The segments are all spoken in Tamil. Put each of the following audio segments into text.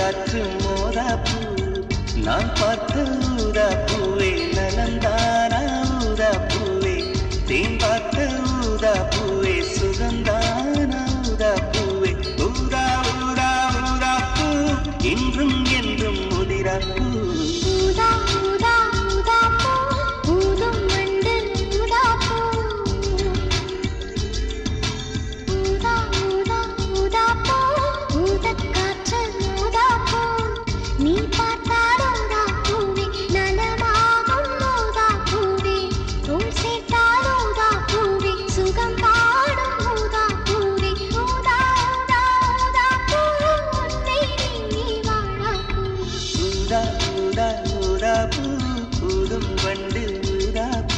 காற்று மோதாப்பூ நான் பார்த்த ஊதா பூவே நலந்தானா ஊதா பூவே தேன் பார்த்த ஊதா பூவே சுகந்தானா ஊதா பூவே ஊதா ஊதா ஊதா பூ இன்றும் என்றும் முதிரா பூ ஊதா ஊதா ஊதா பூ ஊதும் வண்டு ஊதா பூ ஊதா ஊதா ஊதா பூ ஊதக் காற்று ஊதா பூ நீ பார்த்தால் ஊதா பூவே நலமாகும் ஊதா பூவே தோள் சேர்த்தால் ஊதா பூவே சுகம் பாடும் ஊதா பூவே ஊதா ஊதா ஊதா பூ உன்னை நீ வாழா பூ ஊதா ஊதா ஊதா பூ ஊதும் வண்டு ஊதா பூ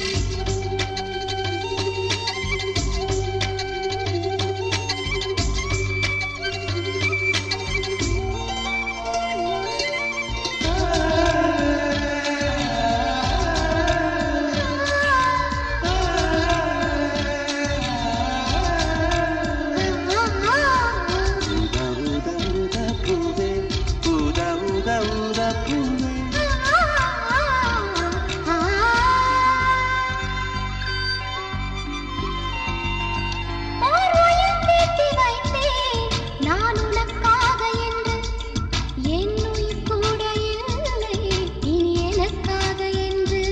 ஊதா ஊதா ஊதா பூவே ஊதா ஊதா ஊதா பூவே ஓர் உயிர் தீட்டி வைத்தேன் நான் உனக்காக என்று என் உயிர் கூட இல்லை இனி எனக்காக என்று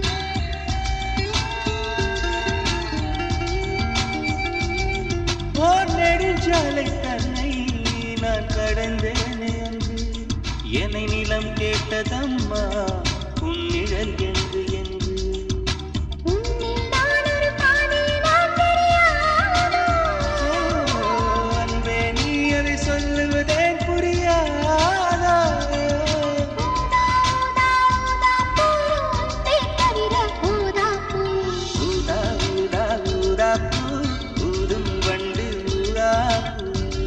ஓர் நெடுஞ்சாலை தன்னை நான் கடந்தேனே அன்று என்னை நிலம் கேட்டதம்மா உன் நிழல் என்று என்று உன்னில் நான் ஒரு பாதி நான் தெரியாதோ ஓ, அன்பே நீ அதை சொல்லுவதே புரியாதா ஊதா ஊதா ஊதா பூ உன்னை தவிர ஊதா பூ ஊதா ஊதா ஊதா பூ ஊதும் வண்டு ஊதா பூ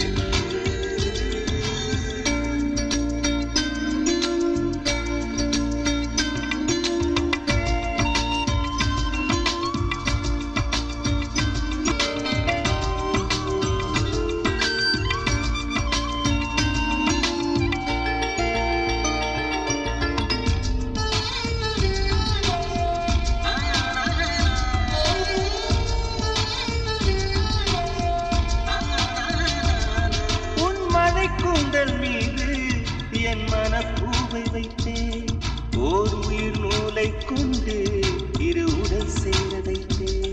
உன் மழை கூந்தல் மீது என் மனப்பூவை வைத்தேன் ஓர் உயிர் நூலை கொண்டு இரு உடல் சேர வைத்தேன்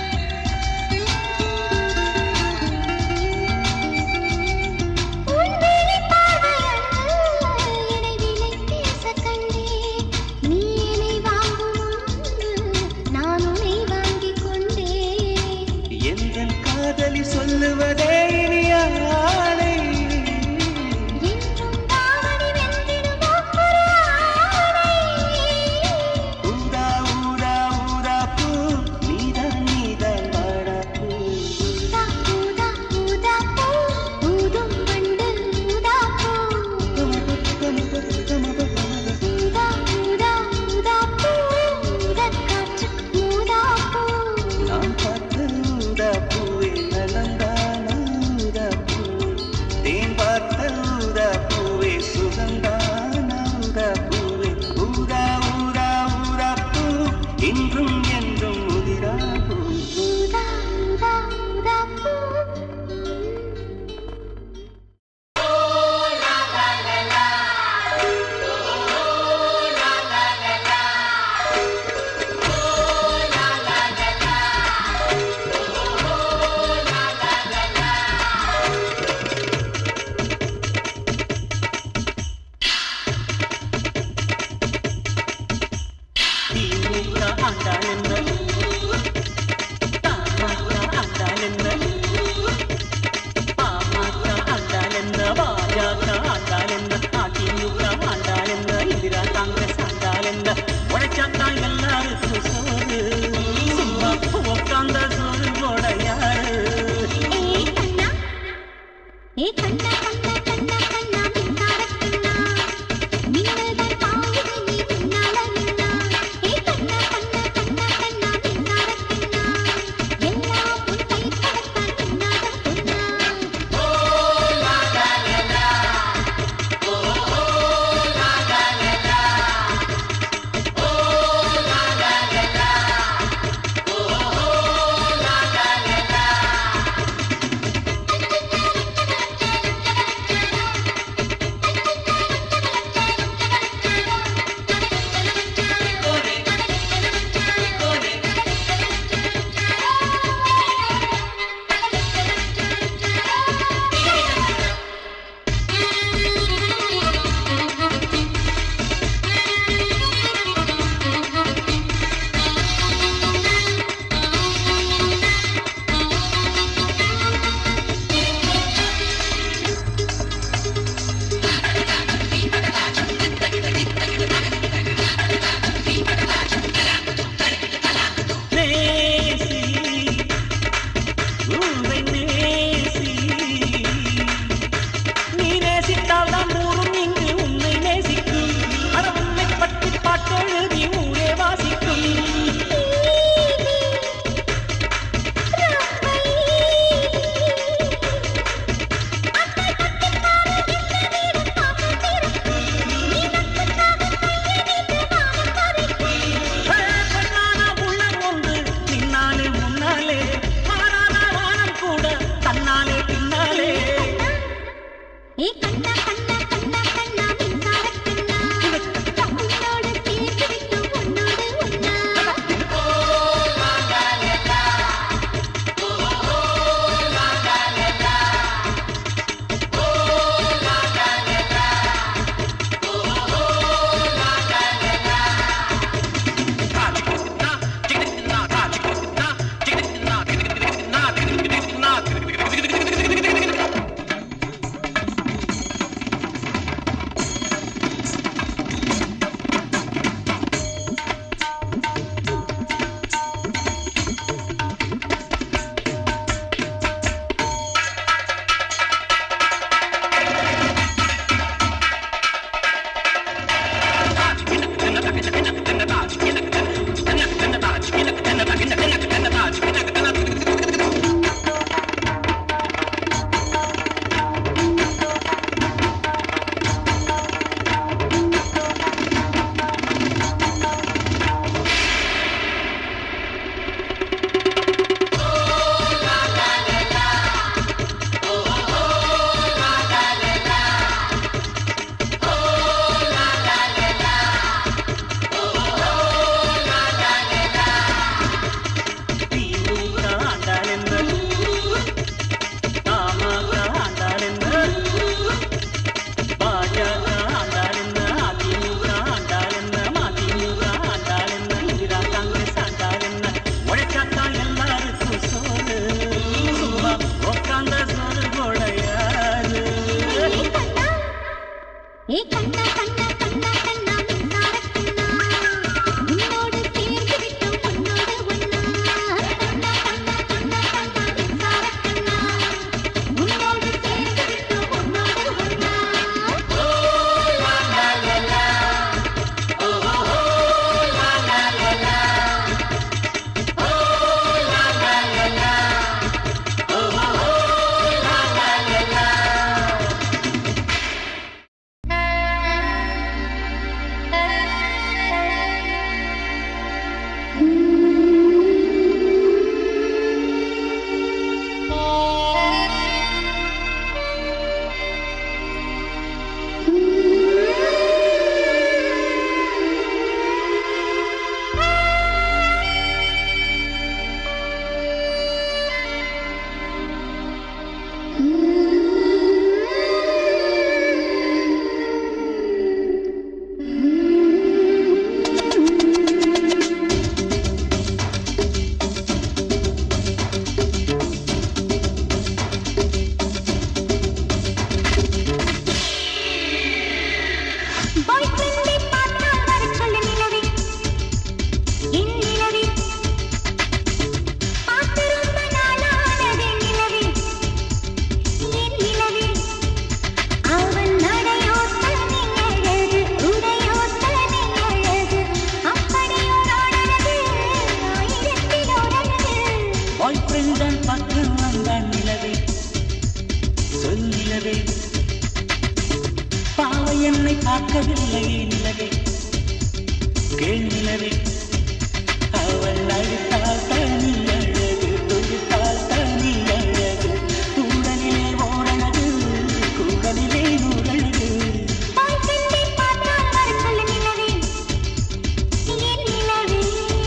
உன் விழிப்பார்வையன்று என்னை விலை பேசக் கண்டேன். நீ என்னை வாங்கும் முன்பு நான் உன்னை வாங்கிக் கொண்டேன். எந்தன் காதலி சொல்லுவதே இனியானை என்றும் தாவணி வென்றிடுமோ ஒரு ஆணை. ஊதா ஊதா ஊதா பூ நீதான் நீதான் வாடா பூ ஊதா, ஊதா, ஊதா பூ, ஊதும் வண்டு ஊதா பூ. ஊதா, ஊதா, ஊதா பூ, ஊதக் காற்று ஊதா பூ. நான் பார்த்த ஊதா பூவே நலந்தானா ஊதா பூ தேன் பார்த்த ஊதா பூவே சுகந்தானா ஊதா பூவே ஊதா ஊதா ஊதா பூ இன்றும் என்றும் உதிரா பூ ஊதா, ஊதா, ஊதா பூ. திமுக ஆண்டாள் என்ன தமாக ஆண்டாள் என்ன பாமக ஆண்டாள் என்ன பாஜக ஆண்டாள் என்ன அதிமுக ஆண்டாள் என்ன இந்திரா காங்கிரஸ் ஆண்டாள் என்ன உழைச்சாத்தான் எல்லாருக்கும் சோறு சும்மா உட்காந்த சோறு போட யாரு ஏய் கண்ணா, ஏய் கண்ணா, கண்ணா, கண்ணா, கண்ணா, மின்சாரக் கண்ணா. மின்னல்தான் பாயுது நீ பின்னால நின்னா. ஏய் கண்ணா, கண்ணா, கண்ணா, பார்க்கவில்லை நிலவே கேள் நிலவே அவள் அழுத்தால் தனி அழகு துடித்தால் தனி அழகு கூடலிலே ஓரழகு கூடலிலே நூறழகு பாய் சென்னை பார்த்தால் வர சொல்ல நிலவே என் நிலவே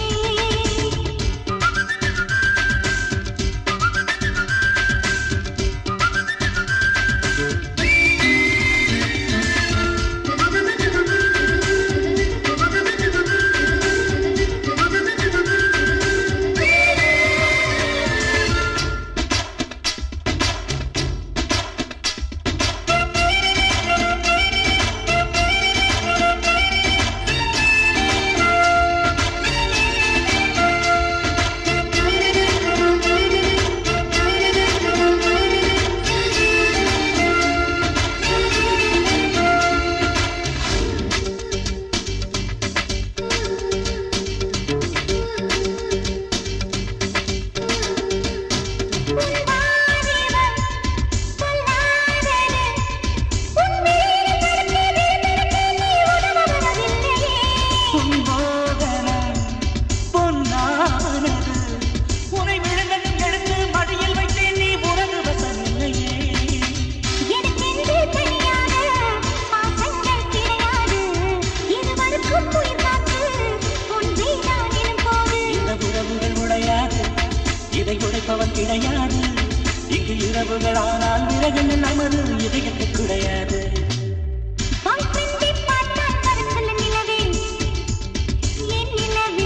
உன் வாலிபம் சொல்லாதது உன் மீறி நடந்தது நடந்து நீ உணவதில்லையே உன் போதனம் பொன்னானது உனை விழுந்ததும் எடுத்து மடியில் வைத்தேன் நீ உனது வசமில்லையே எனக்கென்று தனியாக பாசங்கள் கிடையாது இருவருக்கும் உயிர் காத்து ஒன்றே நான் எனும் போது இந்த உறவுகள் உடையாது இதை உடைப்பவன் கிடையாது இங்கு இரவுகள் ஆனால் விறகுகள் நமது இதயத்துக்கு கிடையாது பாய் ஃப்ரெண்டை பார்த்தால் வர சொல்ல நிலவே என் நிலவே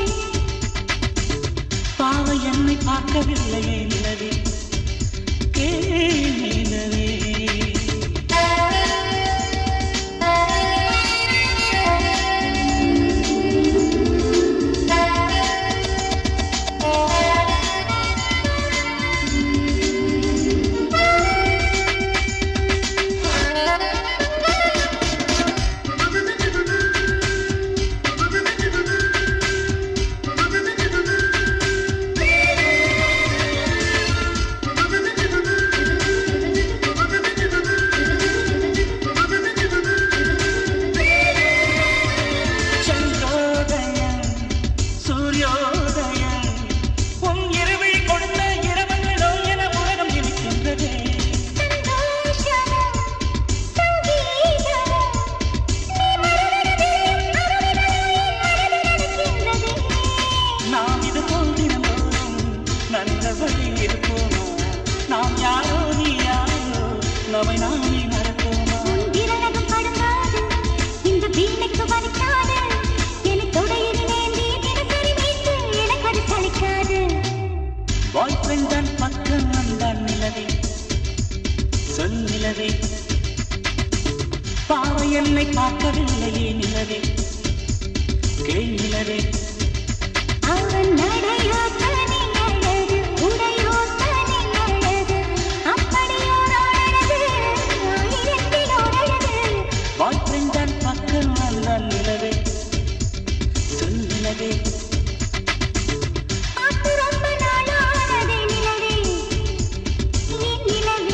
பாவை என்னை பார்க்கவில்லையே நிலவே கேள் நிலவே சந்திரோதயம் சூரியோதயம் உன் இரவில் கொடுத்த இரவங்களோ என உலகம் இருக்கின்றதே சந்தோஷமும் சங்கீதமும் நீ மறந்திடவே அருவினாய் நடக்கின்றதே நாம் இது போல் தினந்தோறும் நல்ல வழி இருப்போமா நாம் யாரோ நீ யாரோ நம்மை நாமே மறப்போமா உன் விரலகம் படுங்காது இந்த வீணைக்கு வலிக்காது என்னை தொடையில் நேந்தி தினசரி வைத்து எனக்கு அது சலிக்காது பாய் ஃப்ரெண்ட் தான் பக்கம் வந்தான் நிலவே சொல் நிலவே பாவை என்னை பார்க்கவில்லையே நிலவே கேள் நிலவே அவன் நடையோ தனி அழகு உடையோ தனி அழகு அப்படியோர் அழகு ஆயிரத்திலோர் அழகு பாய் ஃப்ரெண்ட் தான் பக்கம் வந்தான் நிலவே சொல் நிலவே பார்த்து ரொம்ப நாளானதே நிலவே என் நிலவே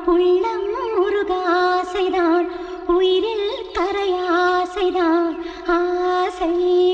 உள்ளம் முருகாசைதான் உயிரில் கரையாசைதான் ஆசை